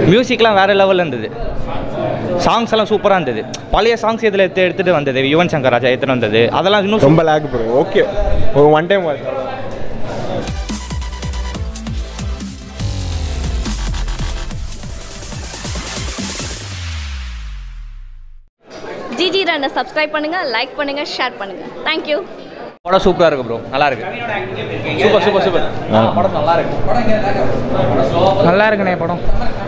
மியூசிக்லாம் வேறு லெவலில் இருந்தது சாங்ஸ் எல்லாம் சூப்பராக இருந்தது பழைய சாங்ஸ் இதில் எடுத்து எடுத்துகிட்டு வந்தது யுவன் சங்கர் ராஜா எடுத்துகிட்டு வந்தது அதெல்லாம் இன்னும் ரொம்ப லேக் ப்ரோ ஓகே ஒரு ஒன் டைம் வாட்ச் ஜிஜி ரன்னை சப்ஸ்கிரைப் பண்ணுங்கள் லைக் பண்ணுங்கள் ஷேர் பண்ணுங்கள் தேங்க்யூ படம் சூப்பராக இருக்கு ப்ரோ நல்லா இருக்கு சூப்பர் சூப்பர் சூப்பர் படம் நல்லா இருக்கு நல்லா இருக்குண்ணே படம்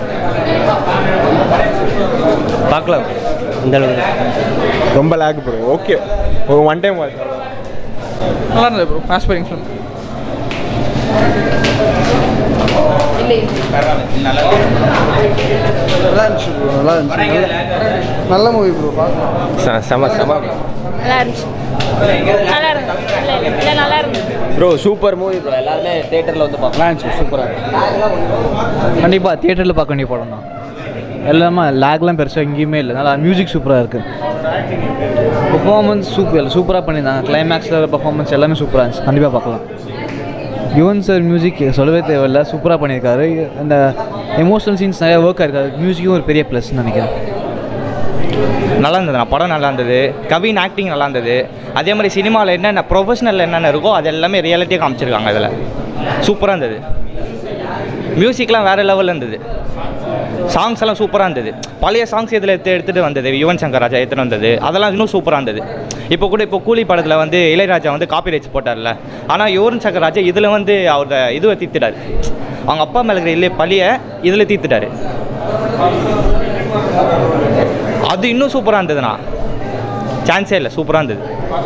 பார்க்கலாம் இந்த அளவுக்கு ரொம்ப லேக் ப்ரோ ஓகே ஒரு ஒன் டைம் வாட்ச் நல்லா இருந்தது ப்ரோ ஆஸ்பைரிங் ஃபிலிம் நல்லா இருந்துச்சு ப்ரோ நல்லா இருந்துச்சு நல்ல மூவி ப்ரோ பார்க்கலாம் செம செம நல்லா இருந்துச்சு நல்லா இருந்துச்சு இல்லை இல்லை இல்லை நல்லா இருந்துச்சு ப்ரோ சூப்பர் மூவி ப்ரோ எல்லாருமே தேட்டரில் வந்து பார்க்கலாம் இருந்துச்சு சூப்பராக கண்டிப்பாக தியேட்டரில் பார்க்க வேண்டிய படம் தான் எல்லாமே லேக்லாம் பெருசாக எங்கேயுமே இல்லை நல்லா மியூசிக் சூப்பராக இருக்குது பெர்ஃபார்மன்ஸ் சூப்பர் சூப்பராக பண்ணியிருந்தாங்க கிளைமேக்ஸில் பெர்ஃபார்மன்ஸ் எல்லாமே சூப்பராக இருந்துச்சு கண்டிப்பாக பார்க்கலாம் யுவன் சார் மியூசிக் சொல்லவே தேவையில்ல சூப்பராக பண்ணியிருக்காரு அந்த எமோஷனல் சீன்ஸ் நிறைய ஒர்க் ஆயிருக்காரு மியூசிக்கும் ஒரு பெரிய ப்ளஸ் நினைக்கிறேன் நல்லா இருந்தது படம் நல்லா இருந்தது கவின் ஆக்டிங் நல்லா இருந்தது அதே மாதிரி சினிமாவில் என்னென்ன ப்ரொஃபஷனல் என்னென்ன இருக்கோ அது எல்லாமே ரியாலிட்டியாக காமிச்சிருக்காங்க அதில் சூப்பராக இருந்தது மியூசிக்லாம் வேறு லெவலில் இருந்தது சாங்ஸ் எல்லாம் சூப்பராக இருந்தது பழைய சாங்ஸ் இதில் எடுத்து எடுத்துகிட்டு வந்தது யுவன் சங்கர் ராஜா எடுத்துகிட்டு வந்தது அதெல்லாம் இன்னும் சூப்பராக இருந்தது இப்போ கூட இப்போ கூலி படத்தில் வந்து இளையராஜா வந்து காப்பி ரைட்ஸ் போட்டார்ல ஆனால் யுவன் சங்கர் ராஜா இதில் வந்து அவரோட இதுவை தீர்த்துட்டார் அவங்க அப்பா மேலே இருக்கிற இல்லை பழிய இதில் தீர்த்துட்டாரு அது இன்னும் சூப்பராக இருந்ததுண்ணா சான்ஸே இல்லை சூப்பராக இருந்தது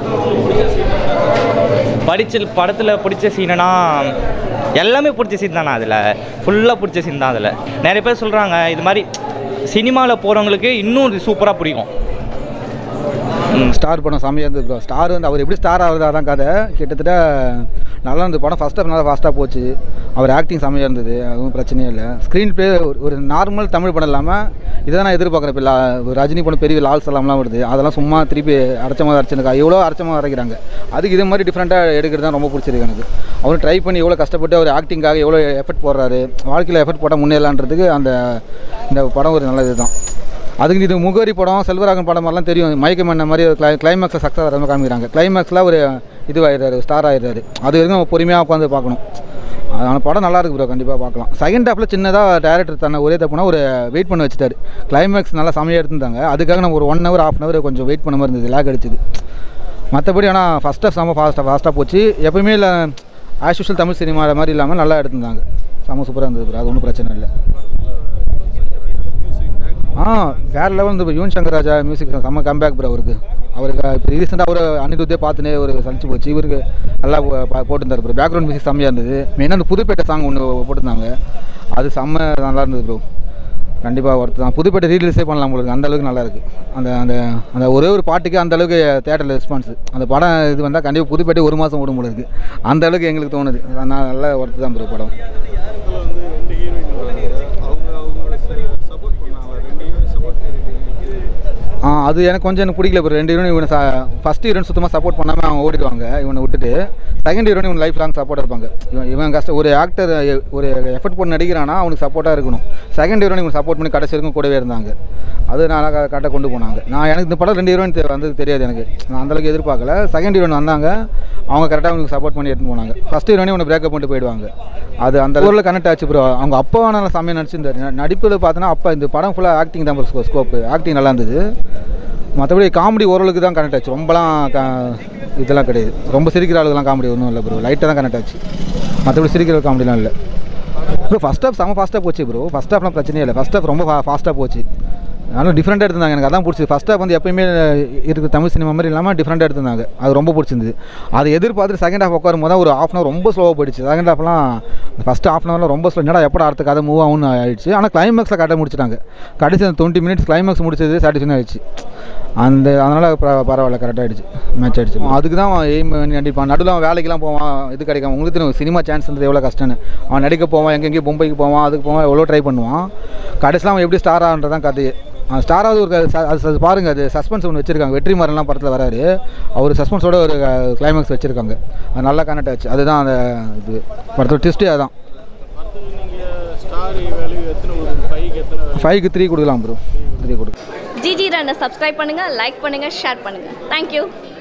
படிச்ச படத்தில் பிடிச்ச சீனுனா எல்லாமே பிடிச்ச சீன் தானே அதில் ஃபுல்லாக பிடிச்ச சீன் தான் அதில் நிறைய பேர் சொல்கிறாங்க இது மாதிரி சினிமாவில் போகிறவங்களுக்கு இன்னும் இது சூப்பராக பிடிக்கும் ஸ்டார் படம் செம்மையாக இருந்தது ப்ரோ ஸ்டார் வந்து அவர் எப்படி ஸ்டார் ஆகுறதா தான் கதை கிட்டத்தட்ட நல்லா இருந்தது படம் ஃபஸ்ட் ஆஃப் நல்லா ஃபாஸ்ட்டாக போச்சு அவர் ஆக்டிங் செம்மையாக இருந்தது அதுவும் பிரச்சனையே இல்லை ஸ்க்ரீன் ப்ளே ஒரு நார்மல் தமிழ் படம் இல்லாமல் இதை நான் எதிர்பார்க்குறேன் இப்போ லா ஒரு ரஜினி படம் பெரிய லால் சலாம்லாம் வருது அதெல்லாம் சும்மா திருப்பி அரைச்ச மாதிரி அரைச்சிருக்கா எவ்வளோ அரைச்ச மாதிரி அரைக்கிறாங்க அதுக்கு இது மாதிரி டிஃப்ரெண்ட்டாக எடுக்கிறது தான் ரொம்ப பிடிச்சிருக்கு எனக்கு அவர் ட்ரை பண்ணி எவ்வளோ கஷ்டப்பட்டு அவர் ஆக்டிங்காக எவ்வளோ எஃபர்ட் போடுறாரு வாழ்க்கையில் எஃபர்ட் போட்டால் முன்னேறலான்றதுக்கு அந்த இந்த படம் ஒரு நல்லது தான் அதுக்கு இது முகவரி படம் செல்வராகன் படம் மாதிரிலாம் தெரியும் மயக்கம் என்ன மாதிரி ஒரு கிளை கிளைமேக்ஸில் சக்ஸஸ் ஆகிற மாதிரி காமிக்கிறாங்க கிளைமேக்ஸில் ஒரு இதுவாகிடுறாரு ஸ்டார் ஆகிடுறாரு அது வரைக்கும் நம்ம பொறுமையாக உட்காந்து பார்க்கணும் அதனால படம் நல்லா இருக்கு ப்ரோ கண்டிப்பாக பார்க்கலாம் செகண்ட் ஹாஃபில் சின்னதாக டேரக்டர் தன்னை ஒரே தப்புனா ஒரு வெயிட் பண்ண வச்சுட்டாரு கிளைமேக்ஸ் நல்லா செமையாக எடுத்துருந்தாங்க அதுக்காக நம்ம ஒரு one hour half an hour கொஞ்சம் வெயிட் பண்ண மாதிரி இருந்தது லேக் அடிச்சது மற்றபடி ஆனால் ஃபஸ்ட் ஹாஃப் செம்ம ஃபாஸ்ட்டாக ஃபாஸ்ட்டாக போச்சு எப்பவுமே இல்லை ஆஸ் யூஷுவல் தமிழ் சினிமா மாதிரி இல்லாமல் நல்லா எடுத்திருந்தாங்க செம்ம சூப்பராக இருந்தது ப்ரோ அது ஒன்றும் பிரச்சனை இல்லை ஆ வேறு லெவல் வந்து இப்போ யுவன் சங்கர் ராஜா மியூசிக் செம்ம கம்பேக் ப்ரோ அவருக்கு அவருக்கு இப்போ ரீசெண்டாக அவர் அனிருத்தே பார்த்துனே ஒரு சலிச்சு போச்சு இவருக்கு நல்லா போ- பா- போட்டிருந்தாரு ப்ரோ பேக்ரவுண்ட் மியூசிக் செம்மையாக இருந்தது மெயினாக அந்த புதுப்பேட்டை சாங் ஒன்று போட்டிருந்தாங்க அது செம்ம நல்லா இருந்தது ப்ரோ கண்டிப்பாக ஒருத்தர் தான் புதுப்பேட்டை ரீலீஸே பண்ணலாம் உங்களுக்கு அந்த அளவுக்கு நல்லா இருக்குது அந்த அந்த அந்த ஒரே ஒரு பாட்டுக்கு அந்த அளவுக்கு தேட்டரில் ரெஸ்பான்ஸ் அந்த படம் இது வந்தால் கண்டிப்பாக புதுப்பேட்டை ஒரு மாதம் ஓடும் போல இருக்குது அந்த அளவுக்கு எங்களுக்கு தோணுது நான் நல்ல ஒருத்தர் தான் ப்ரோ படம் ஆ அது எனக்கு கொஞ்சம் எனக்கு பிடிக்கல ப்ரோ ரெண்டு ஹீரோன் இவனை ஃபஸ்ட் ஹீரோன் சுத்தமாக சப்போர்ட் பண்ணாமல் அவங்க ஓடிடுவாங்க இவனை விட்டுட்டு செகண்ட் ஹீரோன் இவன் லைஃப் லாங் சப்போர்ட் இருப்பாங்க இவன் இவன் கஷ்டம் ஒரு ஆக்டர் ஒரு எஃபர்ட் போட்டு நடிக்கிறானா அவனுக்கு சப்போர்ட்டாக இருக்கணும் செகண்ட் ஹீரோன் இவன் சப்போர்ட் பண்ணி கடைசி வரைக்கும் கூடவே இருந்தாங்க அது நான் கரெக்டாக கொண்டு போனாங்க நான் எனக்கு இந்த படம் ரெண்டு ஹீரோயின் வந்தது தெரியாது எனக்கு நான் அந்தளவுக்கு எதிர்பார்க்கல செகண்ட் ஹீரோயின் வந்தாங்க அவங்க கரெக்டாக அவனுக்கு சப்போர்ட் பண்ணி எடுத்துன்னு போனாங்க ஃபஸ்ட் ஹீரோனே இவனை பிரேக்கப் பண்ணிட்டு போயிடுவாங்க அது அந்த ஊரில் கனெக்ட் ஆச்சு ப்ரோ அவங்க அப்பா நல்லா செம்மையாக நடிச்சிருந்தாரு ந- நடிப்பில் பார்த்தோன்னா அப்பா இந்த படம் ஃபுல்லாக ஆக்டிங் தான் ப்ரோ ஸ்கோப்பு ஆக்டிங் நல்லா இருந்தது மற்றபடி காமெடி ஓரளவுக்கு தான் கனெக்ட் ஆச்சு ரொம்பலாம் க இதெல்லாம் கிடையாது ரொம்ப சிரிக்கிற ஆளுகெல்லாம் காமெடி ஒன்றும் இல்லை ப்ரோ லைட்டாக தான் கனெக்ட் ஆச்சு மற்றபடி சிரிக்கிற காமெடிலாம் இல்லை ப்ரோ ஃபஸ்ட் ஹாஃப் செம்ம ஃபாஸ்ட்டாக போச்சு ப்ரோ ஃபஸ்ட் ஹாஃப்லாம் பிரச்சனையே இல்லை ஃபஸ்ட் ஹாஃப் ரொம்ப ஃபாஸ்ட்டாக போச்சு அதனால டிஃப்ரெண்ட்டாக எடுத்திருந்தாங்க எனக்கு அதான் பிடிச்சி ஃபஸ்ட் ஹாஃப் வந்து எப்பயுமே இருக்கிற தமிழ் சினிமா மாதிரி இல்லாமல் டிஃப்ரெண்ட்டாக எடுத்திருந்தாங்க அது ரொம்ப பிடிச்சிருந்தது அதை எதிர்பார்த்து செகண்ட் ஹாஃப் உட்காரும் போது தான் ஒரு ஆஃப் அன் ஹவர் ரொம்ப ஸ்லோவாக போயிடுச்சு செகண்ட் ஹாஃப்லாம் ஃபஸ்ட் ஹாஃப் அன் ஹவரில் ரொம்ப ஸ்லோ என்னடா எப்போ அடுத்த கதை மூவ் ஆகும்னு ஆயிடுச்சு ஆனால் கிளைமேக்ஸில் கரெக்டாக முடிச்சிட்டாங்க கடைசி அந்த டுவெண்ட்டி மினிட்ஸ் கிளைமேக்ஸ் முடிச்சது சாட்டிஸ்ஃபைன் ஆயிடுச்சு அந்த அதனால் பரவாயில்ல கரெக்டாக ஆயிடுச்சு மேட்ச் ஆயிடுச்சு அதுக்கு தான் அவன் எய்ம் நடிப்பான் நடுவில் அவன் வேலைக்கெல்லாம் போவான் இது கிடைக்காம உங்களுக்கு தெரியும் சினிமா சான்ஸ்ன்றது எவ்வளோ கஷ்டம்னு அவன் நடிக்க போவான் எங்கெங்கேயும் மும்பைக்கு போவான் அதுக்கு போவான் எவ்வளோ ட்ரை பண்ணுவான் கடைசியில் அவன் எப்படி ஸ்டார் ஆகிறதான் கதையே ஸ்டாராவது ஒரு க- ச- அது ச- பாருங்க அது சஸ்பென்ஸ் ஒன்று வச்சிருக்காங்க வெற்றிமாறன்லாம் படத்தில் வராரு அவர் சஸ்பென்ஸோட ஒரு கிளைமேக்ஸ் வச்சிருக்காங்க அது நல்லா கனெக்ட் ஆச்சு அதுதான் அந்த இது படத்தோட ட்விஸ்ட்டே அதான் ஸ்டார் வேல்யூ எத்தனை கொடுக்கும் ஃபைவ்க்கு எத்தனை ஃபைவ்க்கு த்ரீ கொடுக்கலாம் ப்ரோ த்ரீ கொடுக்கலாம் ஜிஜி ரன்னை சப்ஸ்கிரைப் பண்ணுங்கள் லைக் பண்ணுங்கள் ஷேர் பண்ணுங்கள் தேங்க்யூ